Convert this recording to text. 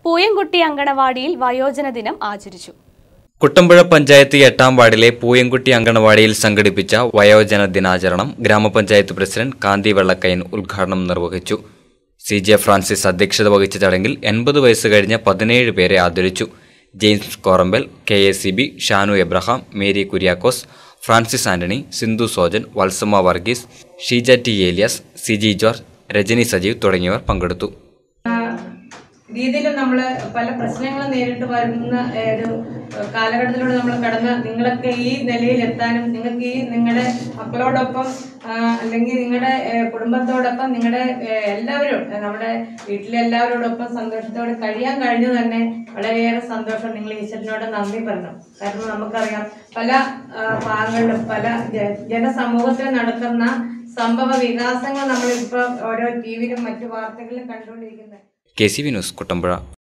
പൂയംകുട്ടി അങ്കണവാടിയിൽ വയോജന ദിനം ആചരിച്ചു കുട്ടമ്പുഴ പഞ്ചായത്ത് എട്ടാം വാർഡിലെ പൂയംകുട്ടി അങ്കണവാടിയിൽ സംഘടിപ്പിച്ച വയോജന ദിനാചരണം ഗ്രാമപഞ്ചായത്ത് പ്രസിഡന്റ് കാന്തി വെള്ളക്കയൻ ഉദ്ഘാടനം നിർവഹിച്ചു സി ജെ ഫ്രാൻസിസ് അധ്യക്ഷത വഹിച്ച ചടങ്ങിൽ എൺപത് വയസ്സ് കഴിഞ്ഞ പതിനേഴ് പേരെ ആദരിച്ചു James Korampal K A C B Shanu Abraham Mary Kuriakose Francis Antony Sindhu Sojan Valsamma Varghese Sheeja T Elias Siji George Rajani Sajeev തുടങ്ങിയവർ പങ്കെടുത്തു രീതിയിലും നമ്മൾ പല പ്രശ്നങ്ങളും നേരിട്ട് വരുന്ന ഏഹ്, ഒരു കാലഘട്ടത്തിലൂടെ നമ്മൾ കടന്ന് നിങ്ങളൊക്കെ ഈ നിലയിൽ എത്താനും നിങ്ങൾക്ക് ഈ നിങ്ങളുടെ മക്കളോടൊപ്പം ആ, അല്ലെങ്കിൽ നിങ്ങളുടെ ഏഹ്, കുടുംബത്തോടൊപ്പം നിങ്ങളുടെ ഏഹ്, എല്ലാവരും ഏഹ്, നമ്മുടെ വീട്ടിലെ എല്ലാവരോടൊപ്പം സന്തോഷത്തോടെ കഴിയാൻ കഴിഞ്ഞു തന്നെ വളരെയേറെ സന്തോഷം നിങ്ങൾ ഈശ്വരനോട് നന്ദി പറഞ്ഞു കാരണം നമുക്കറിയാം പല ആ, ഭാഗങ്ങളിലും പല ജ- ജനസമൂഹത്തിൽ നടക്കുന്ന സംഭവ വികാസങ്ങൾ നമ്മളിപ്പോൾ ഓരോ ടി വിയിലും മറ്റു വാർത്തകളിലും കണ്ടുകൊണ്ടിരിക്കുന്നത് K C V news Kuttampuzha